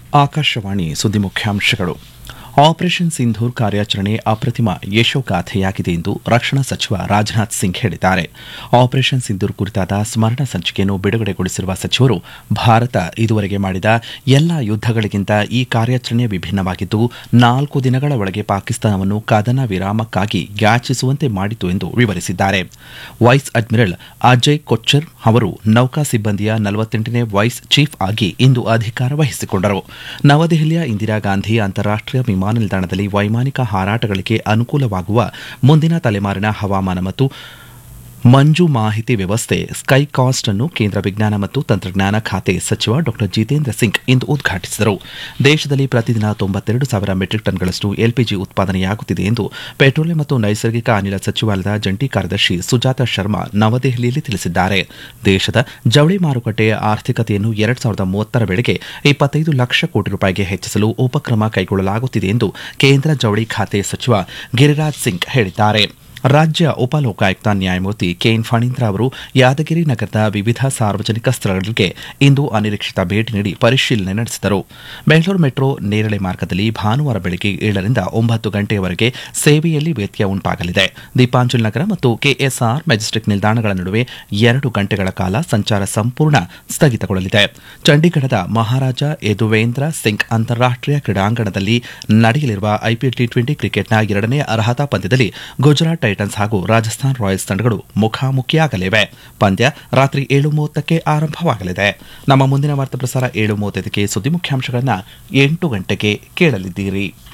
ಆಕಾಶವಾಣಿ ಸುದ್ದಿ ಮುಖ್ಯಾಂಶಗಳು ಆಪರೇಷನ್ ಸಿಂಧೂರ್ ಕಾರ್ಯಾಚರಣೆ ಅಪ್ರತಿಮ ಯಶೋಗಾಥೆಯಾಗಿದೆ ಎಂದು ರಕ್ಷಣಾ ಸಚಿವ ರಾಜನಾಥ್ ಸಿಂಗ್ ಹೇಳಿದ್ದಾರೆ ಆಪರೇಷನ್ ಸಿಂಧೂರ್ ಕುರಿತಾದ ಸ್ಮರಣ ಸಂಚಿಕೆಯನ್ನು ಬಿಡುಗಡೆಗೊಳಿಸಿರುವ ಸಚಿವರು ಭಾರತ ಇದುವರೆಗೆ ಮಾಡಿದ ಎಲ್ಲಾ ಯುದ್ದಗಳಿಗಿಂತ ಈ ಕಾರ್ಯಾಚರಣೆ ವಿಭಿನ್ನವಾಗಿದ್ದು ನಾಲ್ಕು ದಿನಗಳ ಒಳಗೆ ಪಾಕಿಸ್ತಾನವನ್ನು ಕದನ ವಿರಾಮಕ್ಕಾಗಿ ಯಾಚಿಸುವಂತೆ ಮಾಡಿತು ಎಂದು ವಿವರಿಸಿದ್ದಾರೆ ವೈಸ್ ಅಡ್ಮಿರಲ್ ಅಜಯ್ ಕೊಚ್ಚರ್ ಅವರು ನೌಕಾ ಸಿಬ್ಬಂದಿಯ ನಲವತ್ತೆಂಟನೇ ವೈಸ್ ಚೀಫ್ ಆಗಿ ಇಂದು ಅಧಿಕಾರ ವಹಿಸಿಕೊಂಡರು ನವದೆಹಲಿಯ ಇಂದಿರಾ ಗಾಂಧಿ ಅಂತಾರಾಷ್ಟೀಯ ವಿಮಾನ ನಿಲ್ದಾಣದಲ್ಲಿ ವೈಮಾನಿಕ ಹಾರಾಟಗಳಿಗೆ ಅನುಕೂಲವಾಗುವ ಮುಂದಿನ ತಲೆಮಾರಿನ ಹವಾಮಾನ ಮತ್ತು ಮಂಜು ಮಾಹಿತಿ ವ್ಯವಸ್ಥೆ ಸ್ಕೈಕಾಸ್ಟ್ ಅನ್ನು ಕೇಂದ್ರ ವಿಜ್ಞಾನ ಮತ್ತು ತಂತ್ರಜ್ಞಾನ ಖಾತೆ ಸಚಿವ ಡಾ ಜಿತೇಂದ್ರ ಸಿಂಗ್ ಇಂದು ಉದ್ಘಾಟಿಸಿದರು ದೇಶದಲ್ಲಿ ಪ್ರತಿದಿನ ತೊಂಬತ್ತೆರಡು ಸಾವಿರ ಮೆಟ್ರಿಕ್ ಟನ್ಗಳಷ್ಟು ಎಲ್ಪಿಜಿ ಉತ್ಪಾದನೆಯಾಗುತ್ತಿದೆ ಎಂದು ಪೆಟ್ರೋಲಿಯಂ ಮತ್ತು ನೈಸರ್ಗಿಕ ಅನಿಲ ಸಚಿವಾಲಯದ ಜಂಟಿ ಕಾರ್ಯದರ್ಶಿ ಸುಜಾತ ಶರ್ಮಾ ನವದೆಹಲಿಯಲ್ಲಿ ತಿಳಿಸಿದ್ದಾರೆ ದೇಶದ ಜವಳಿ ಮಾರುಕಟ್ಟೆಯ ಆರ್ಥಿಕತೆಯನ್ನು ಎರಡ್ ಸಾವಿರದ ಮೂವತ್ತರ ವೇಳೆಗೆ ಇಪ್ಪತ್ತೈದು ಲಕ್ಷ ಕೋಟಿ ರೂಪಾಯಿಗೆ ಹೆಚ್ಚಿಸಲು ಉಪಕ್ರಮ ಕೈಗೊಳ್ಳಲಾಗುತ್ತಿದೆ ಎಂದು ಕೇಂದ್ರ ಜವಳಿ ಖಾತೆ ಸಚಿವ ಗಿರಿರಾಜ್ ಸಿಂಗ್ ಹೇಳಿದ್ದಾರೆ ರಾಜ್ಯ ಉಪಲೋಕಾಯುಕ್ತ ನ್ಯಾಯಮೂರ್ತಿ ಕೆಎನ್ ಫಣೀಂದ್ರ ಅವರು ಯಾದಗಿರಿ ನಗರದ ವಿವಿಧ ಸಾರ್ವಜನಿಕ ಸ್ಥಳಗಳಿಗೆ ಇಂದು ಅನಿರೀಕ್ಷಿತ ಭೇಟಿ ನೀಡಿ ಪರಿಶೀಲನೆ ನಡೆಸಿದರು ಬೆಂಗಳೂರು ಮೆಟ್ರೋ ನೇರಳೆ ಮಾರ್ಗದಲ್ಲಿ ಭಾನುವಾರ ಬೆಳಗ್ಗೆ ಏಳರಿಂದ ಒಂಬತ್ತು ಗಂಟೆಯವರೆಗೆ ಸೇವೆಯಲ್ಲಿ ವ್ಯತ್ಯಯ ಉಂಟಾಗಲಿದೆ ದೀಪಾಂಜಲಿ ನಗರ ಮತ್ತು ಕೆಎಸ್ಆರ್ ಮೆಜೆಸ್ಟಿಕ್ ನಿಲ್ದಾಣಗಳ ನಡುವೆ ಎರಡು ಗಂಟೆಗಳ ಕಾಲ ಸಂಚಾರ ಸಂಪೂರ್ಣ ಸ್ಥಗಿತಗೊಳ್ಳಲಿದೆ ಚಂಡೀಗಢದ ಮಹಾರಾಜ ಯದುವೇಂದ್ರ ಸಿಂಗ್ ಅಂತಾರಾಷ್ಟೀಯ ಕ್ರೀಡಾಂಗಣದಲ್ಲಿ ನಡೆಯಲಿರುವ ಐಪಿಎಲ್ ಟಿ ಟ್ವೆಂಟಿ ಕ್ರಿಕೆಟ್ನ ಎರಡನೇ ಅರ್ಹತಾ ಪಂದ್ಯದಲ್ಲಿ ಗುಜರಾತ್ ಟೈಟನ್ಸ್ ಹಾಗೂ ರಾಜಸ್ಥಾನ್ ರಾಯಲ್ಸ್ ತಂಡಗಳು ಮುಖಾಮುಖಿಯಾಗಲಿವೆ ಪಂದ್ಯ ರಾತ್ರಿ ಏಳು ಮೂವತ್ತಕ್ಕೆ ಆರಂಭವಾಗಲಿದೆ ನಮ್ಮ ಮುಂದಿನ ವಾರ್ತಾ ಪ್ರಸಾರ ಏಳು ಮೂವತ್ತೈದಕ್ಕೆ ಸುದ್ದಿ ಮುಖ್ಯಾಂಶಗಳನ್ನು ಎಂಟು ಗಂಟೆಗೆ ಕೇಳಲಿದ್ದೀರಿ